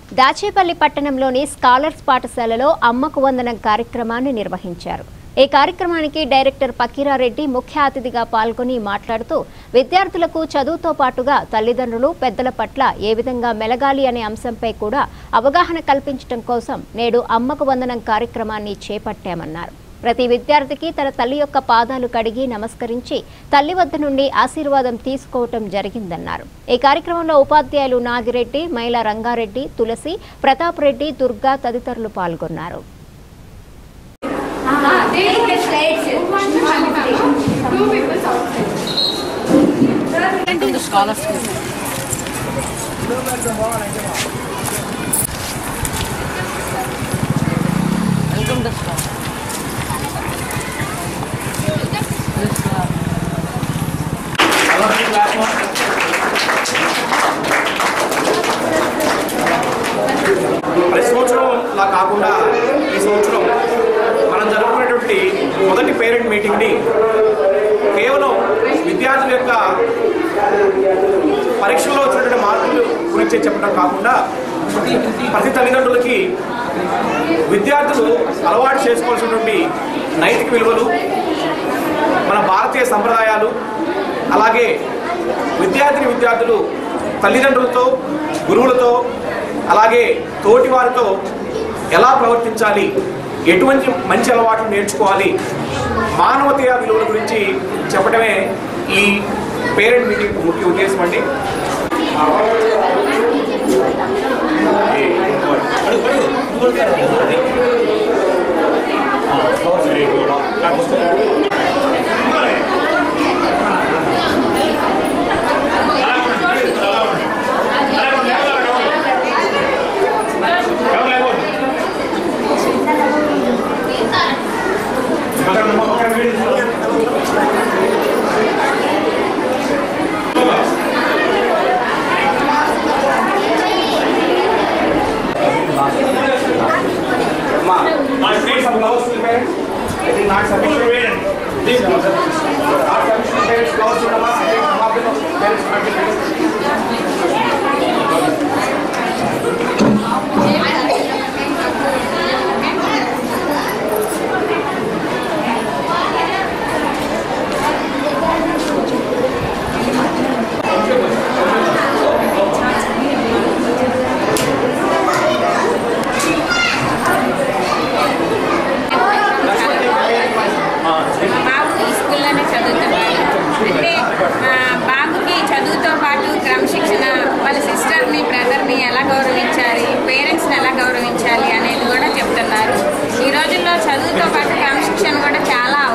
దాచేపల్లి పట్టణంలోని స్కాలర్స్ పాఠశాలలో అమ్మకు వందనం కార్యక్రమాన్ని నిర్వహించారు ఈ కార్యక్రమానికి డైరెక్టర్ పకీరారెడ్డి ముఖ్య అతిథిగా పాల్గొని మాట్లాడుతూ విద్యార్థులకు చదువుతో పాటుగా తల్లిదండ్రులు పెద్దల పట్ల ఏ విధంగా మెలగాలి అనే అంశంపై కూడా అవగాహన కల్పించడం కోసం నేడు అమ్మకు వందనం కార్యక్రమాన్ని చేపట్టామన్నారు ప్రతి విద్యార్థికి తన తల్లి యొక్క పాదాలు కడిగి నమస్కరించి తల్లి వద్ద నుండి ఆశీర్వాదం తీసుకోవటం జరిగిందన్నారు ఈ కార్యక్రమంలో ఉపాధ్యాయులు నాగిరెడ్డి మైల రంగారెడ్డి తులసి ప్రతాప్ రెడ్డి దుర్గా తదితరులు పాల్గొన్నారు the scholars school. Welcome the scholar. ప్రతి సంవత్సరం లా కాకుండా ఈ సంవత్సరం మనం జరుపుకునేటువంటి మొదటి పేరెంట్ మీటింగ్ని కేవలం విద్యార్థుల యొక్క పరీక్షల్లో వచ్చినటువంటి మార్కులు గురించి చెప్పడం కాకుండా ప్రతి తల్లిదండ్రులకి విద్యార్థులు అలవాటు చేసుకోవాల్సినటువంటి నైతిక విలువలు మన భారతీయ సంప్రదాయాలు అలాగే విద్యార్థిని విద్యార్థులు తల్లిదండ్రులతో గురువులతో అలాగే తోటి వారితో ఎలా ప్రవర్తించాలి ఎటువంటి మంచి అలవాట్లు నేర్చుకోవాలి మానవతీయ విలువల గురించి చెప్పడమే ఈ పేరెంట్ మీటింగ్ ముఖ్య ఉద్దేశం అండి My friends have flowers to the parents. It is not sufficient. Please, no, sir. Not sufficient parents flowers to the mama. I think some of the parents are not getting it. బాబు ఈ స్కూల్లోనే చదువుతున్నాడు అంటే ఆ, బాబుకి చదువుతో పాటు క్రమశిక్షణ వాళ్ళ సిస్టర్ని బ్రదర్ని ఎలా గౌరవించాలి పేరెంట్స్ని ఎలా గౌరవించాలి అనేది కూడా చెప్తున్నారు ఈ రోజుల్లో చదువుతో పాటు క్రమశిక్షణ కూడా చాలా